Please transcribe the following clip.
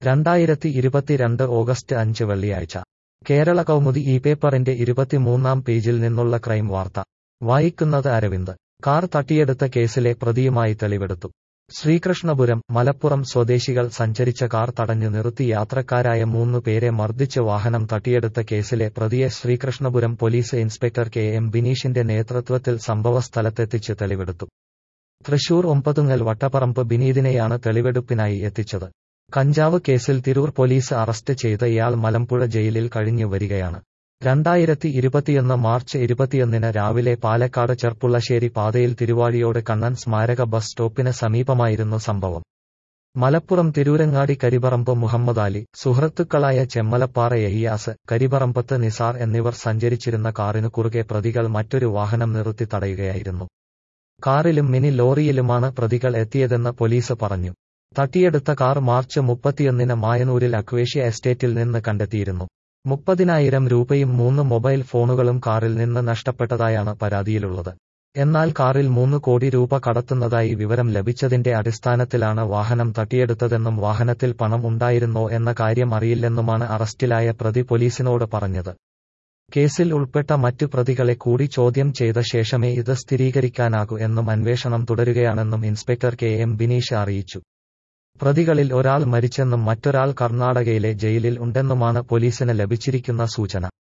രണ്ടായിരത്തി ഇരുപത്തിരണ്ട് ഓഗസ്റ്റ് അഞ്ച് വെള്ളിയാഴ്ച കേരള കൗമുദി ഈ പേപ്പറിന്റെ ഇരുപത്തിമൂന്നാം പേജിൽ നിന്നുള്ള ക്രൈം വാർത്ത വായിക്കുന്നത് അരവിന്ദ് കാർ തട്ടിയെടുത്ത കേസിലെ പ്രതിയുമായി തെളിവെടുത്തു ശ്രീകൃഷ്ണപുരം മലപ്പുറം സ്വദേശികൾ സഞ്ചരിച്ച കാർ തടഞ്ഞു നിർത്തി യാത്രക്കാരായ മൂന്നു പേരെ മർദ്ദിച്ച് വാഹനം തട്ടിയെടുത്ത കേസിലെ പ്രതിയെ Sreekrishnapuram police inspector K M ബിനീഷിന്റെ നേതൃത്വത്തിൽ സംഭവസ്ഥലത്തെത്തിച്ച് തെളിവെടുത്തു തൃശൂർ ഒമ്പതുങ്ങൽ വട്ടപ്പറമ്പ് ബിനീതിനെയാണ് തെളിവെടുപ്പിനായി എത്തിച്ചത് കഞ്ചാവ് കേസിൽ തിരൂർ പോലീസ് അറസ്റ്റ് ചെയ്ത ഇയാൾ മലമ്പുഴ ജയിലിൽ കഴിഞ്ഞു വരികയാണ് രണ്ടായിരത്തി ഇരുപത്തിയൊന്ന് മാർച്ച് ഇരുപത്തിയൊന്നിന് രാവിലെ പാലക്കാട് ചെർപ്പുള്ളശ്ശേരി പാതയിൽ തിരുവാഴിയോട് കണ്ണൻ സ്മാരക ബസ് സ്റ്റോപ്പിന് സമീപമായിരുന്നു സംഭവം മലപ്പുറം തിരൂരങ്ങാടി കരിപറമ്പ് മുഹമ്മദ് അലി സുഹൃത്തുക്കളായ ചെമ്മലപ്പാറ യഹിയാസ് കരിപറമ്പത്ത് നിസാർ എന്നിവർ സഞ്ചരിച്ചിരുന്ന കാറിനു കുറുകെ പ്രതികൾ മറ്റൊരു വാഹനം നിർത്തി തടയുകയായിരുന്നു കാറിലും മിനി ലോറിയിലുമാണ് പ്രതികൾ എത്തിയതെന്ന് പോലീസ് പറഞ്ഞു തട്ടിയെടുത്ത കാർ മാർച്ച് മുപ്പത്തിയൊന്നിന് മായനൂരിൽ അക്വേഷ്യ എസ്റ്റേറ്റിൽ നിന്ന് കണ്ടെത്തിയിരുന്നു മുപ്പതിനായിരം രൂപയും മൂന്ന് മൊബൈൽ ഫോണുകളും കാറിൽ നിന്ന് നഷ്ടപ്പെട്ടതായാണ് പരാതിയിലുള്ളത് എന്നാൽ കാറിൽ മൂന്ന് കോടി രൂപ കടത്തുന്നതായി വിവരം ലഭിച്ചതിന്റെ അടിസ്ഥാനത്തിലാണ് വാഹനം തട്ടിയെടുത്തതെന്നും വാഹനത്തിൽ പണം ഉണ്ടായിരുന്നോ എന്ന കാര്യം അറിയില്ലെന്നുമാണ് അറസ്റ്റിലായ പ്രതി പോലീസിനോട് പറഞ്ഞത് കേസിൽ ഉൾപ്പെട്ട മറ്റു പ്രതികളെ കൂടി ചോദ്യം ചെയ്ത ശേഷമേ ഇത് സ്ഥിരീകരിക്കാനാകൂ എന്നും അന്വേഷണം തുടരുകയാണെന്നും ഇൻസ്പെക്ടർ കെ എം ബിനീഷ് അറിയിച്ചു പ്രതികളിൽ ഒരാൾ മരിച്ചെന്നും മറ്റൊരാൾ കർണാടകയിലെ ജയിലിൽ ഉണ്ടെന്നുമാണ് പോലീസിന് ലഭിച്ചിരിക്കുന്ന സൂചന